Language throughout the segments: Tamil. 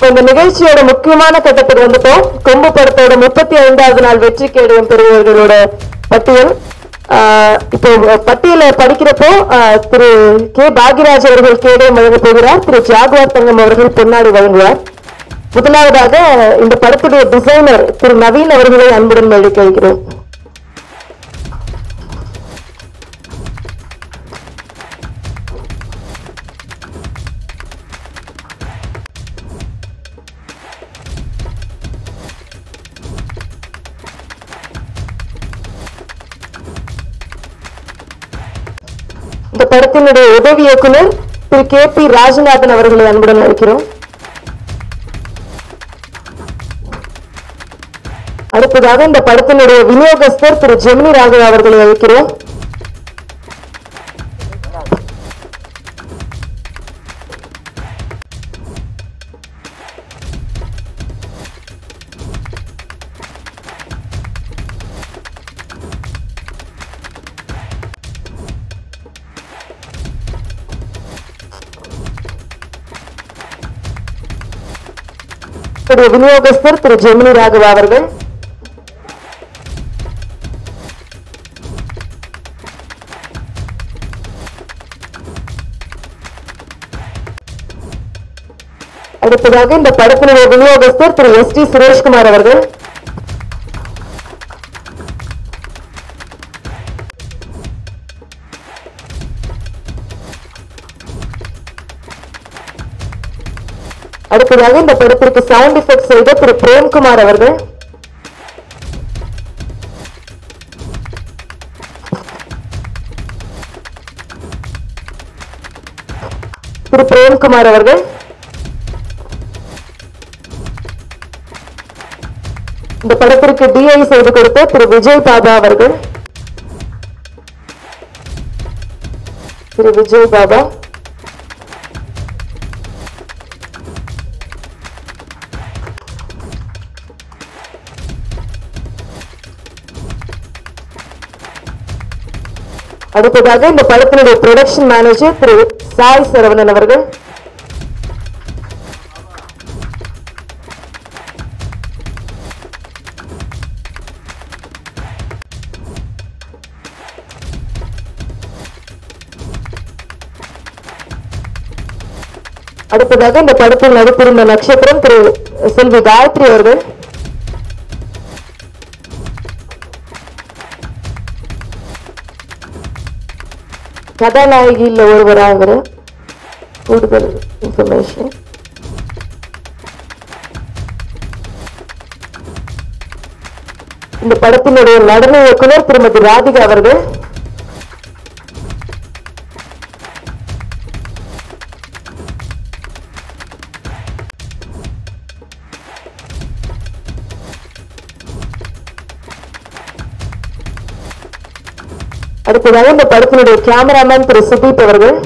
இப்ப இந்த நிகழ்ச்சியோட முக்கியமான கட்டத்துக்கு வந்துட்டோம் கொம்பு படத்தோட முப்பத்தி ஐந்தாவது நாள் வெற்றி கேடயம் பெறுபவர்களோட பட்டியல் ஆஹ் இப்போ பட்டியலை படிக்கிறப்போ ஆஹ் திரு கே பாக்யராஜ் அவர்கள் கேடயம் வழங்கப் போகிறார் திரு ஜாகுவார் தங்கம் அவர்கள் பொன்னாடி வழங்குவார் முதலாவதாக இந்த படத்துடைய டிசைனர் திரு நவீன் அவர்களை அன்புடன் மேடைக்கு வைக்கிறோம் இந்த படத்தினுடைய உதவி இயக்குனர் திரு கே பி ராஜநாதன் அவர்களை அன்புடன் அழைக்கிறோம் அடுத்ததாக இந்த படத்தினுடைய விநியோகஸ்தர் திரு ஜெமினி ராகவ் அவர்களை அழைக்கிறோம் திரு விநியோகஸ்தர் திரு ஜெமினி ராகவ் அவர்கள் அடுத்ததாக இந்த படத்தினுடைய விநியோகஸ்தர் திரு எஸ் டி சுரேஷ்குமார் அவர்கள் அடுத்ததாக இந்த படத்திற்கு சவுண்ட் எஃபெக்ட் செய்த திரு பிரேம்குமார் அவர்கள் திரு பிரேம்குமார் அவர்கள் இந்த படத்திற்கு டிஐ செய்து கொடுத்த திரு விஜய் பாபா அவர்கள் திரு விஜய் பாபா அடுத்ததாக இந்த படத்தினுடைய ப்ரொடக்ஷன் மேனேஜர் திரு சாய் சரவணன் அவர்கள் அடுத்ததாக இந்த படத்தில் நடித்திருந்த நட்சத்திரம் திரு செல்வி காயத்ரி அவர்கள் கதாநாயகியில் ஒருவராகிற கூடுதல் இன்ஃபர்மேஷன் இந்த படத்தினுடைய நடன இயக்குனர் திருமதி ராதிகா அவர்கள் அடுத்ததாக இந்த படத்தினுடைய கேமராமேன் திரு சுதீப் அவர்கள்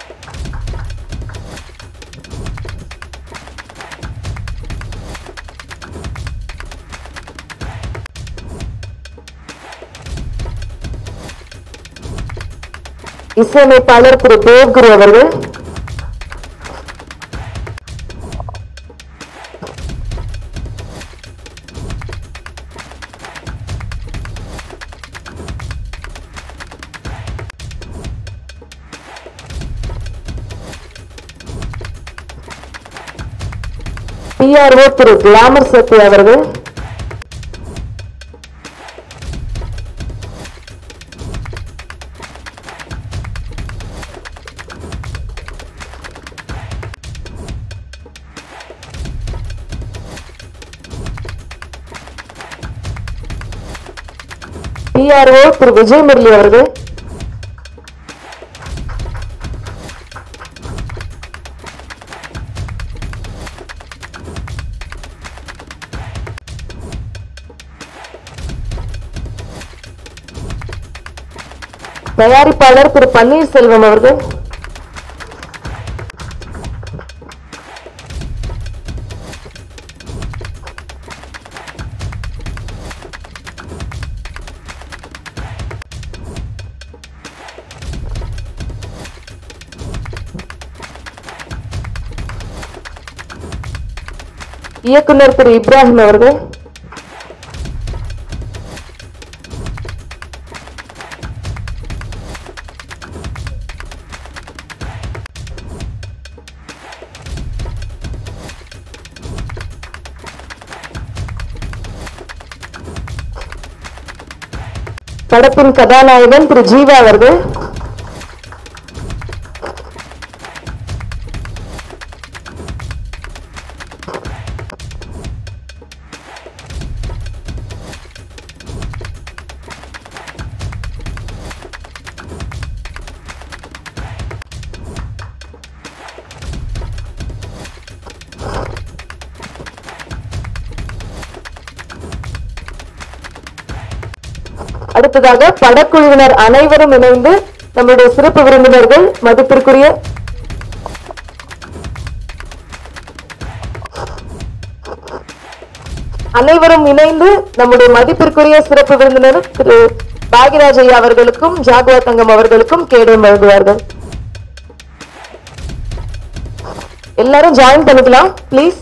இசையமைப்பாளர் திரு தேவ்குரு அவர்கள் பிஆர்ஓ திரு கிளாமர் சத்யா அவர்கள் பிஆர்ஓ திரு விஜய் முரளி அவர்கள் தயாரிப்பாளர் திரு பன்னீர்செல்வம் அவர்கள் இயக்குனர் திரு இப்ராஹிம் அவர்கள் படத்தின் கதாநாயகன் திரு ஜீவா அவர்கள் அடுத்ததாக படக்குழுவினர் அனைவரும் இணைந்து நம்முடைய சிறப்பு விருந்தினர்கள் மதிப்பிற்குரிய அனைவரும் இணைந்து நம்முடைய மதிப்பிற்குரிய சிறப்பு விருந்தினர் திரு பாகிராஜ் ஐயா அவர்களுக்கும் ஜாகுவா தங்கம் அவர்களுக்கும் கேடயம் வழங்குவார்கள் எல்லாரும் ஜாயின் பண்ணிக்கலாம் ப்ளீஸ்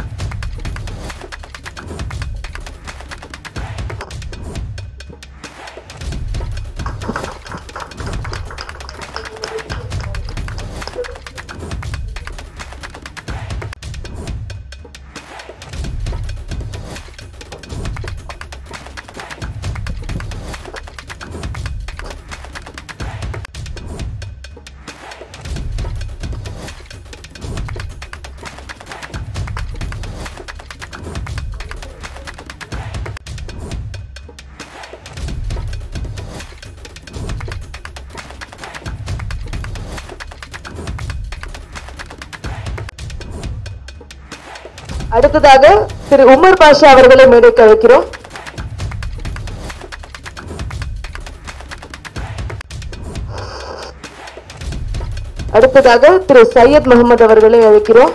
அடுத்ததாக திரு உமர் பாஷா அவர்களை மேடைக்கு அழைக்கிறோம் அடுத்ததாக திரு சையத் முகமது அவர்களை அழைக்கிறோம்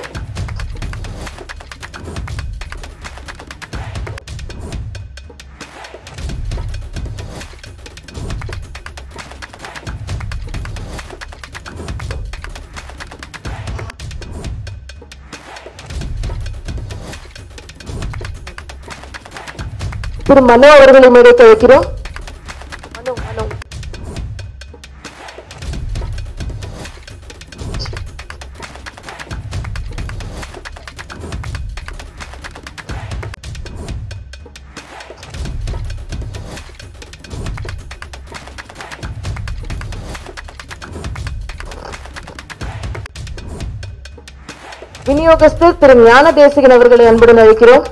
திரு மனோ அவர்களை மேடைக்கு அழைக்கிறோம் மனோ மனோ விநியோகஸ்தர் திரு ஞான தேசிகன் அவர்களை அன்புடன் அழைக்கிறோம்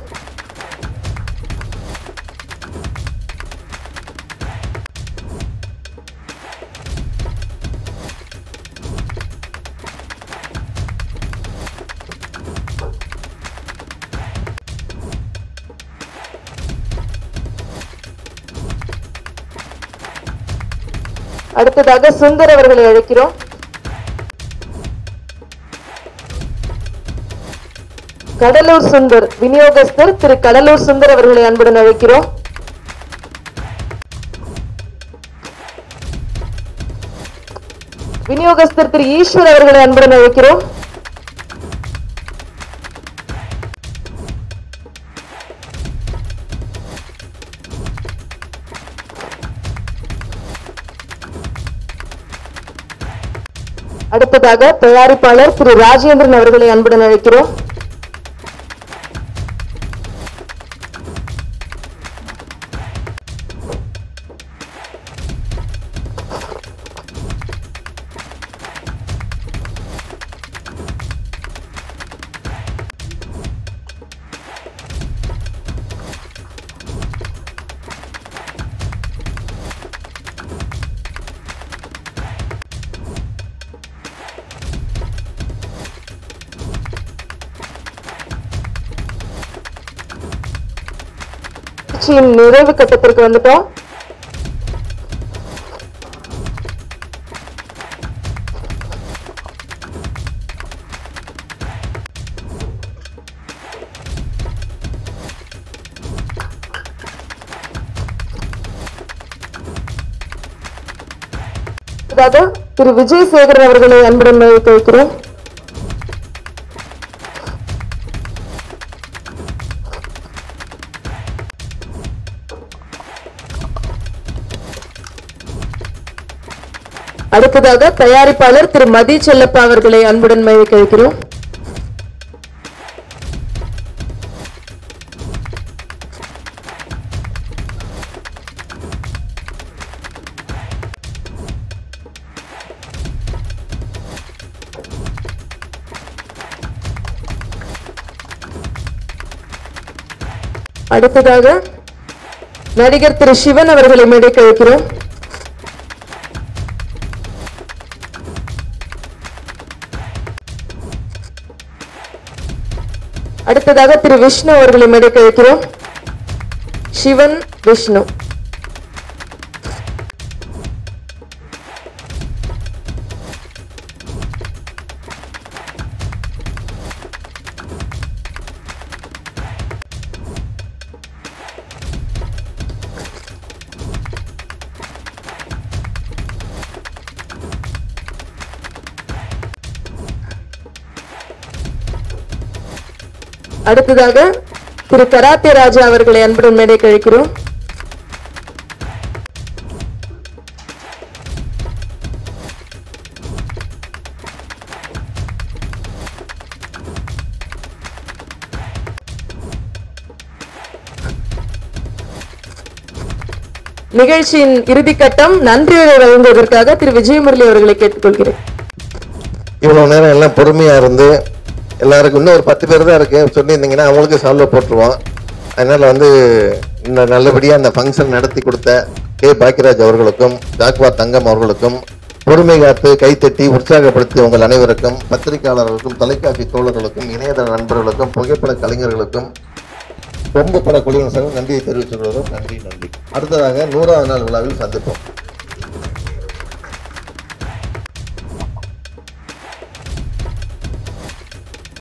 அடுத்ததாக சுந்தர் அவர்களை அழைக்கிறோம் கடலூர் சுந்தர் விநியோகஸ்தர் திரு கடலூர் சுந்தர் அவர்களை அன்புடன் அழைக்கிறோம் விநியோகஸ்தர் திரு ஈஸ்வர் அவர்களை அன்புடன் அழைக்கிறோம் அடுத்ததாக தயாரிப்பாளர் திரு ராஜேந்திரன் அவர்களை அன்புடன் அழைக்கிறோம் நிகழ்ச்சியின் நிறைவு கட்டத்திற்கு வந்துட்டோம் அடுத்ததாக திரு விஜயசேகரன் அவர்களை அன்புடன் அழைக்க வைக்கிறோம் அடுத்ததாக தயாரிப்பாளர் திரு மதி செல்லப்பா அவர்களை அன்புடன் மையக்க வைக்கிறோம் அடுத்ததாக நடிகர் திரு சிவன் அவர்களை மேடைக்க வைக்கிறோம் அடுத்ததாக திரு விஷ்ணு அவர்களை மேடைக்க வைக்கிறோம் சிவன் விஷ்ணு அடுத்ததாக திரு கராத்தே ராஜா அவர்களை அன்புடன் மேடைக்கு அழைக்கிறோம் நிகழ்ச்சியின் இறுதிக்கட்டம் நன்றியுரை வழங்குவதற்காக திரு விஜயமுரளி அவர்களை கேட்டுக்கொள்கிறேன் இவ்வளவு நேரம் எல்லாம் பொறுமையா இருந்து எல்லாருக்கும் இன்னும் ஒரு பத்து பேர் தான் இருக்கு சொல்லியிருந்தீங்கன்னா அவங்களுக்கு சால்வ் போட்டுருவோம் அதனால வந்து இந்த நல்லபடியா அந்த ஃபங்க்ஷன் நடத்தி கொடுத்த கே பாக்கியராஜ் அவர்களுக்கும் ஜாக்வா தங்கம் அவர்களுக்கும் பொறுமை காத்து கைத்தட்டி உற்சாகப்படுத்திய உங்கள் அனைவருக்கும் பத்திரிகையாளர்களுக்கும் தொலைக்காட்சி தோழர்களுக்கும் இணையதள நண்பர்களுக்கும் புகைப்பட கலைஞர்களுக்கும் கொம்பு பட குழுவினர் நன்றியை தெரிவித்துக் கொள்கிறோம் நன்றி நன்றி அடுத்ததாக நூறாவது நாள் விழாவில் சந்திப்போம்